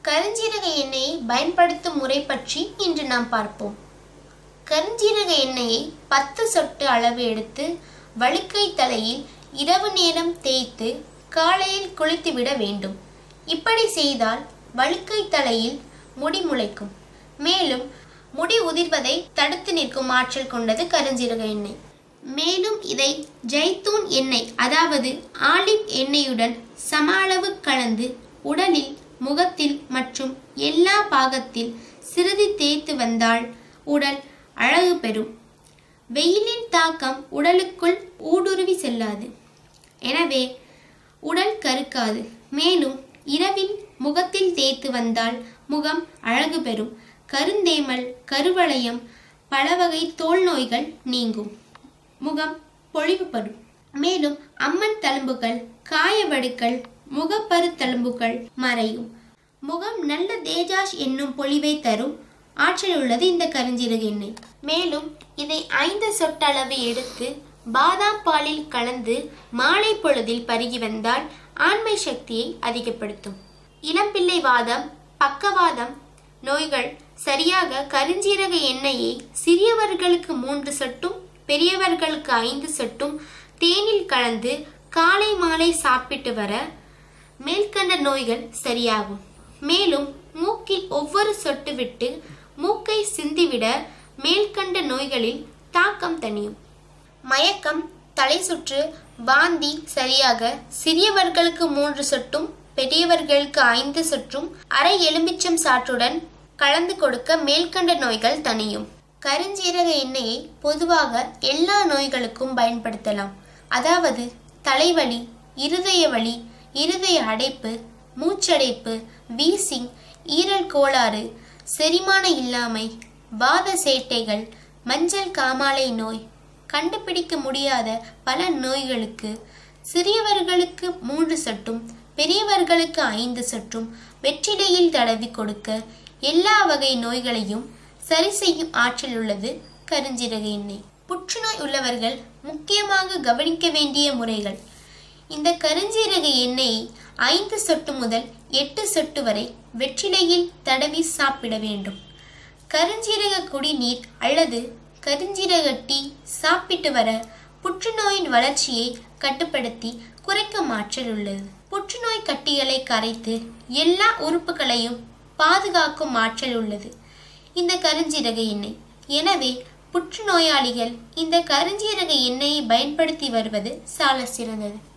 கருஞ்சீரக எண்ணெயை பயன்படுத்தும் முறை பற்றி இன்று நாம் பார்ப்போம் கருஞ்சீரக எண்ணெயை பத்து சொட்டு அளவு எடுத்து வழுக்கை தலையில் இரவு நேரம் தேய்த்து காலையில் குளித்துவிட வேண்டும் இப்படி செய்தால் வழுக்கை தலையில் முடி முளைக்கும் மேலும் முடி உதிர்வதை தடுத்து நிற்கும் ஆற்றல் கொண்டது கருஞ்சீரக எண்ணெய் மேலும் இதை ஜைத்தூன் எண்ணெய் அதாவது ஆலிவ் எண்ணெயுடன் சம அளவு கலந்து உடலில் முகத்தில் மற்றும் எல்லா பாகத்தில் சிறிது தேய்த்து வந்தால் உடல் அழகு பெறும் வெயிலின் தாக்கம் உடலுக்குள் ஊடுருவி செல்லாது எனவே உடல் கருக்காது மேலும் இரவில் முகத்தில் தேய்த்து வந்தால் முகம் அழகு பெறும் கருந்தேமல் கருவளையம் பல வகை தோல் நோய்கள் நீங்கும் முகம் பொழிவுபடும் மேலும் அம்மன் தழும்புகள் காயவடுக்கள் முகப்பரு தழும்புகள் மறையும் முகம் நல்ல தேஜாஷ் என்னும் பொலிவை தரும் ஆற்றல் உள்ளது இந்த கருஞ்சீரக எண்ணெய் மேலும் இதை ஐந்து சொட்டளவு எடுத்து பாதாம் பாலில் கலந்து மாலை பொழுதில் பருகி வந்தால் ஆண்மை சக்தியை அதிகப்படுத்தும் இளம்பிள்ளை வாதம் பக்கவாதம் நோய்கள் சரியாக கருஞ்சீரக எண்ணெயை சிறியவர்களுக்கு மூன்று சொட்டும் பெரியவர்களுக்கு ஐந்து சொட்டும் தேனில் கலந்து காலை மாலை சாப்பிட்டு வர மேல்கண்ட நோய்கள் சரியாகும் மேலும் மூக்கில் ஒவ்வொரு சொட்டு விட்டு மூக்கை சிந்திவிட மேல்கண்ட நோய்களில் தாக்கம் தணியும் மயக்கம் தலை சுற்று வாந்தி சரியாக சிறியவர்களுக்கு மூன்று சொட்டும் பெரியவர்களுக்கு ஐந்து சொட்டும் அரை எலுமிச்சம் சாற்றுடன் கலந்து கொடுக்க மேல்கண்ட நோய்கள் தணியும் கருஞ்சீரக எண்ணெயை பொதுவாக எல்லா நோய்களுக்கும் பயன்படுத்தலாம் அதாவது தலைவலி இருதய வலி இருதய அடைப்பு மூச்சடைப்பு வீசிங் ஈரல் கோளாறு செரிமான இல்லாமை வாத சேட்டைகள் மஞ்சள் காமாலை நோய் கண்டுபிடிக்க முடியாத பல நோய்களுக்கு சிறியவர்களுக்கு மூன்று சொட்டும் பெரியவர்களுக்கு ஐந்து சொட்டும் வெற்றிலையில் தடவி கொடுக்க எல்லா வகை நோய்களையும் சரி செய்யும் ஆற்றல் உள்ளது கருஞ்சீரக எண்ணெய் புற்றுநோய் உள்ளவர்கள் முக்கியமாக கவனிக்க வேண்டிய முறைகள் இந்த கருஞ்சீரக எண்ணெயை ஐந்து சொட்டு முதல் எட்டு சொட்டு வரை வெற்றிலையில் தடவி சாப்பிட வேண்டும் கருஞ்சீரக குடிநீர் அல்லது கருஞ்சீரக டீ சாப்பிட்டு வர புற்றுநோயின் வளர்ச்சியை கட்டுப்படுத்தி குறைக்கும் ஆற்றல் உள்ளது புற்றுநோய் கட்டிகளை கரைத்து எல்லா உறுப்புகளையும் பாதுகாக்கும் ஆற்றல் உள்ளது இந்த கருஞ்சீரக எண்ணெய் எனவே புற்றுநோயாளிகள் இந்த கருஞ்சீரக எண்ணெயை பயன்படுத்தி வருவது சால சிறந்தது